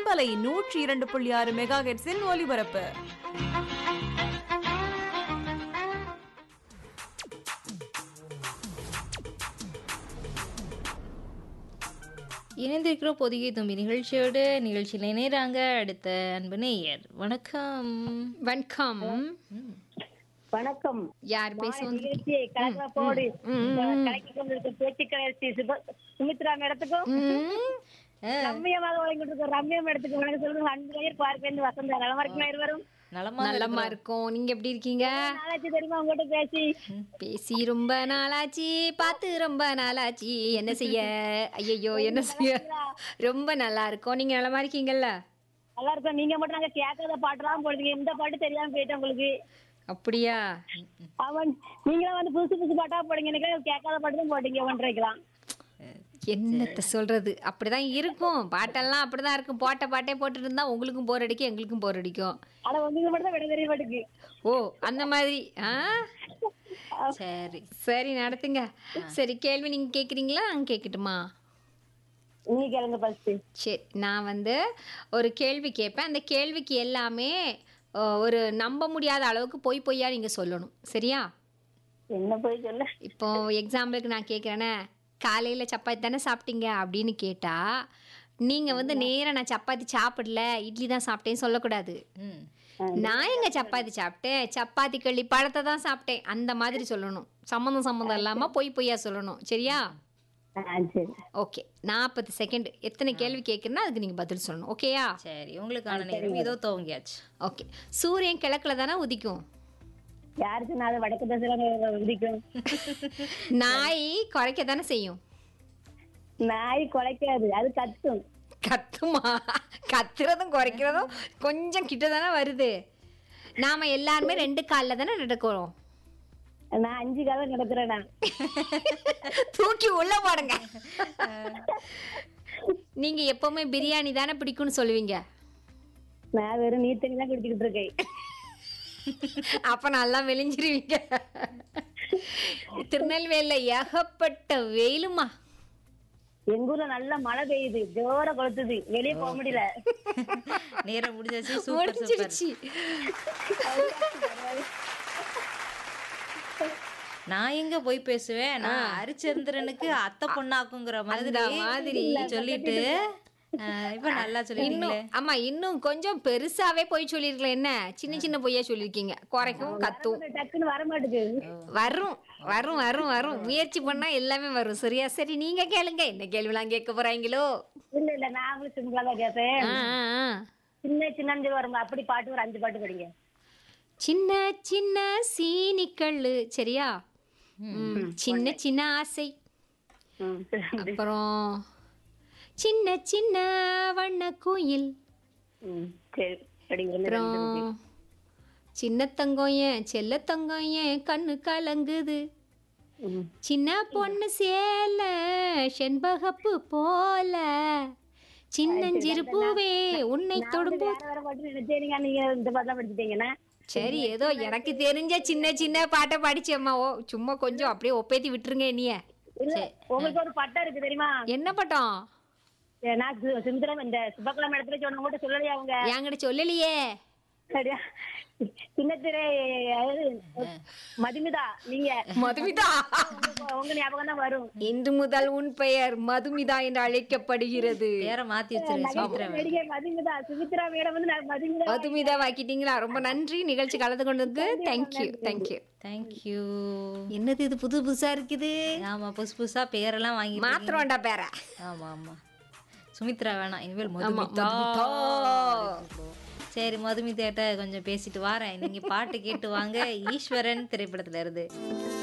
பண்பலை நூற்றி இரண்டு புள்ளி ஆறு மெகா ஹெட்ஸின் ஒலிபரப்பு இணைந்திருக்கிறோம் பொதிகை தும்பி நிகழ்ச்சியோடு நிகழ்ச்சியில் இணைகிறாங்க அடுத்த அன்பு நேயர் வணக்கம் வணக்கம் வணக்கம் யார் பேசுவோம் நிகழ்ச்சி கலகலப்போடு கலக்கி கொண்டிருக்கும் பேச்சுக்கலை சுப- சுமித்ரா மேடத்துக்கும் ரம்யமாக வழங்கிட்டு இருக்க ரம்யா மேடத்துக்கு வணக்கம் சொல்லுங்க அன்பு நேயர் பார்க்க வசந்தா நலமா இருக்குமா இருவரும் நலமா நல்லமா இருக்கோம் நீங்க எப்படி இருக்கீங்க நாளாச்சு தெரியுமா உங்ககிட்ட பேசி பேசி ரொம்ப நாளாச்சு பார்த்து ரொம்ப நாளாச்சு என்ன செய்ய ஐயோ என்ன செய்ய ரொம்ப நல்லா இருக்கோம் நீங்க நலமா இருக்கீங்கல்ல நல்லா இருக்கும் நீங்க மட்டும் நாங்க கேட்காத பாட்டுலாம் போடுறீங்க இந்த பாட்டு தெரியாம போயிட்டேன் உங்களுக்கு அப்படியா அவன் நீங்களும் வந்து புதுசு புதுசு பாட்டா போடுங்க எனக்கு கேட்காத பாட்டு தான் போட்டீங்க ஒன்றைக்கலாம் என்னத்த சொல்றது அப்படிதான் இருக்கும் பாட்டெல்லாம் அப்படிதான் இருக்கும் போட்ட பாட்டே போட்டுட்டு இருந்தா உங்களுக்கும் போர் அடிக்கும் எங்களுக்கும் போர் அடிக்கும் ஆனா உங்களுக்கு மட்டும் தான் விட தெரிய மாட்டுக்கு ஓ அந்த மாதிரி ஆ சரி சரி நடத்துங்க சரி கேள்வி நீங்க கேக்குறீங்களா நான் கேட்கட்டுமா நீங்க கேளுங்க ஃபர்ஸ்ட் சரி நான் வந்து ஒரு கேள்வி கேட்பேன் அந்த கேள்விக்கு எல்லாமே அஹ், ஒரு நம்ப முடியாத அளவுக்கு பொய் பொய்யா நீங்கள் சொல்லணும் சரியா என்ன போய் சொல்ல இப்போ எக்ஸாம்பிளுக்கு நான் கேட்குறேனே காலையில் சப்பாத்தி தானே சாப்பிட்டீங்க அப்படின்னு கேட்டால் நீங்கள் வந்து நேராக நான் சப்பாத்தி சாப்பிடல இட்லி தான் சாப்பிட்டேன்னு சொல்லக்கூடாது ம் நான் எங்க சப்பாத்தி சாப்பிட்டேன் சப்பாத்தி கள்ளி பழத்தை தான் சாப்பிட்டேன் அந்த மாதிரி சொல்லணும் சம்மந்தம் சம்மந்தம் இல்லாமல் பொய் பொய்யா சொல்லணும் சரியா ஆ சரி ஓகே நாற்பது செகண்ட் எத்தனை கேள்வி கேட்குறேன்னா அதுக்கு நீங்கள் பதில் சொல்லணும் ஓகேயா சரி உங்களுக்கான நேரம் இதோ துவங்கியாச்சு ஓகே சூரியன் கிழக்குல தானே உதிக்கும் யாருக்கு நான் அதை வடக்கு தசையில உதிக்கும் நாய் குறைக்க தானே செய்யும் நாய் குலைக்காது அது கத்தும் கத்துமா கத்துறதும் குறைக்கிறதும் கொஞ்சம் கிட்ட தானே வருது நாம எல்லாருமே ரெண்டு காலில் தானே நடக்கிறோம் நான் அஞ்சு காலம் நடக்கிறேன் நான் தூக்கி உள்ள போடுங்க நீங்க எப்பவுமே பிரியாணி தானே பிடிக்கும்னு சொல்லுவீங்க நான் வெறும் நீர் தண்ணி தான் குடிச்சுக்கிட்டு இருக்கேன் அப்ப நல்லா மெலிஞ்சிருவீங்க திருநெல்வேலியில ஏகப்பட்ட வெயிலுமா எங்க ஊர்ல நல்லா மழை பெய்யுது ஜோர கொளுத்துது வெளியே போக முடியல நேரம் முடிஞ்சாச்சு சூப்பர் சூப்பர் முடிஞ்சிருச்சு நான் எங்க போய் பேசுவேன் நான் ஹரிச்சந்திரனுக்கு அத்தை பொண்ணாக்குங்கிற மாதிரி அந்த மாதிரி. சொல்லிட்டு அஹ், இப்ப நல்லா சொல்லிட்டீங்களே இன்னும் ஆமா இன்னும் கொஞ்சம் பெருசாவே போய் சொல்லிருக்கலாம் என்ன சின்ன சின்ன பொய்யா சொல்லிருக்கீங்க குறைக்கும் கத்தும் டக்குன்னு வர மாட்டேங்குது வரும் வரும் வரும் வரும் முயற்சி பண்ணா எல்லாமே வரும் சரியா சரி நீங்க கேளுங்க என்ன கேள்விலாம் கேட்க போறாங்களோ இல்ல இல்ல நாங்களும் சிம்பிளா தான் கேட்பேன் ஆ, ஆ, ஆ. சின்ன சின்ன வரும் அப்படி பாட்டு ஒரு அஞ்சு பாட்டு படிங்க சின்ன சின்ன சீனிக்கல்லு சரியா ம், சின்ன சின்ன ஆசை ம், அப்புறம் சின்ன சின்ன வண்ண கோயில் ம், சரி படிங்க ஒண்ணு, அப்புறம் ரெண்டு, மூணு. சின்ன தங்கம் ஏன் செல்ல தங்கம் ஏன் கண்ணு கலங்குது ம். சின்ன பொண்ணு சேல செண்பகப்பு போல சின்னஞ்சிறு பூவே உன்னை நான் வந்து தொடும்போது வேற வேற பாட்டு நினைச்சேன் நீங்க நீங்க இந்த பாட்டு படிச்சுட்டீங்கன்னா சரி ஏதோ எனக்கு தெரிஞ்ச சின்ன சின்ன பாட்டை படிச்சேம்மா ஓ சும்மா கொஞ்சம் அப்படியே ஒப்பேத்தி விட்டுருங்க நீய இல்ல உங்களுக்கு ஒரு பட்டம் இருக்கு தெரியுமா என்ன பட்டம் ஏ, நான் சு- சுந்தரம் இந்த சுபகலாம் இடத்துல சொன்ன மட்டும் சொல்லலையா அவங்க என்கிட்ட சொல்லலையே சரியா சின்னத்திரை அதாவது மதுமிதா நீங்க மதுமிதா உங்க- உங்க ஞாபகம் தான் வரும் இன்று முதல் உன் பெயர் மதுமிதா என்று அழைக்கப்படுகிறது பேரை மாத்தி வச்சிரு சுமித்ரா நடிகை மதுமிதா சுமித்ரா மேடம் வந்து நான் மதுமிதா மதுமிதா வாக்கிட்டீங்களா ரொம்ப நன்றி நிகழ்ச்சி கலந்து கொண்டதுக்கு தேங்க்யூ தேங்க்யூ தேங்க்யூ என்னது இது புது புதுசா இருக்குது ஆமா புதுசு புதுசா பேரெல்லாம் வாங்கி மாத்திரம்டா பேர ஆமா ஆமா சுமித்ரா வேணாம் இனிமேல் ஆமா, மதுமிதா மதுமிதா. சரி மதுமிதாட்ட கொஞ்சம் பேசிட்டு வாரேன் நீங்க பாட்டு கேட்டு வாங்க ஈஸ்வரன் திரைப்படத்துல இருந்து